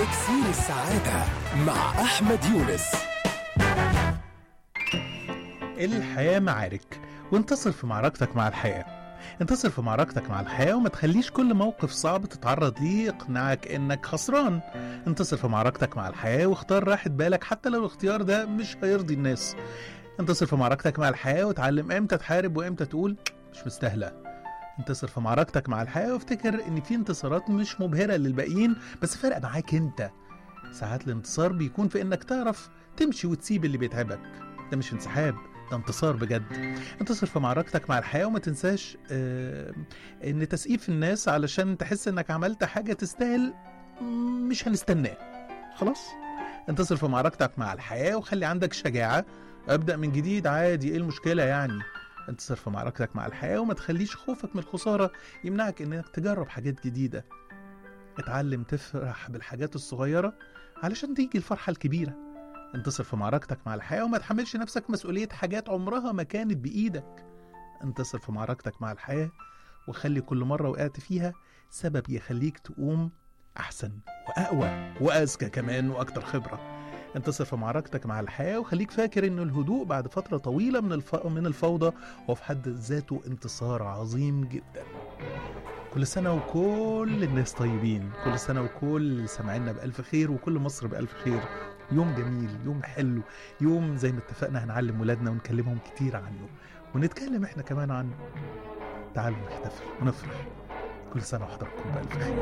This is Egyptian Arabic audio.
إكسير السعادة مع أحمد يونس الحياة معارك وانتصر في معركتك مع الحياة انتصر في معركتك مع الحياة وما تخليش كل موقف صعب تتعرض ليه يقنعك انك خسران انتصر في معركتك مع الحياة واختار راحة بالك حتى لو الاختيار ده مش هيرضي الناس انتصر في معركتك مع الحياة وتعلم امتى تحارب وامتى تقول مش مستاهلة انتصر في معركتك مع الحياة وافتكر ان في انتصارات مش مبهرة للباقيين بس فارقة معاك انت ساعات الانتصار بيكون في انك تعرف تمشي وتسيب اللي بيتعبك ده مش انسحاب ده انتصار بجد انتصر في معركتك مع الحياة وما تنساش آه ان تسقيف الناس علشان تحس انك عملت حاجة تستاهل مم، مش هنستناه خلاص انتصر في معركتك مع الحياة وخلي عندك شجاعة ابدأ من جديد عادي ايه المشكلة يعني انتصر في معركتك مع الحياة وما تخليش خوفك من الخسارة يمنعك انك تجرب حاجات جديدة اتعلم تفرح بالحاجات الصغيرة علشان تيجي الفرحة الكبيرة انتصر في معركتك مع الحياة وما تحملش نفسك مسؤولية حاجات عمرها ما كانت بإيدك انتصر في معركتك مع الحياة وخلي كل مرة وقعت فيها سبب يخليك تقوم أحسن وأقوى وأذكى كمان وأكتر خبرة انتصر في معركتك مع الحياة وخليك فاكر إن الهدوء بعد فترة طويلة من الف... من الفوضى هو في حد ذاته انتصار عظيم جدا كل سنة وكل الناس طيبين كل سنة وكل اللي سامعينا بألف خير وكل مصر بألف خير يوم جميل يوم حلو يوم زي ما اتفقنا هنعلم ولادنا ونكلمهم كتير عنه ونتكلم احنا كمان عنه تعالوا نحتفل ونفرح كل سنة وحضراتكم بألف خير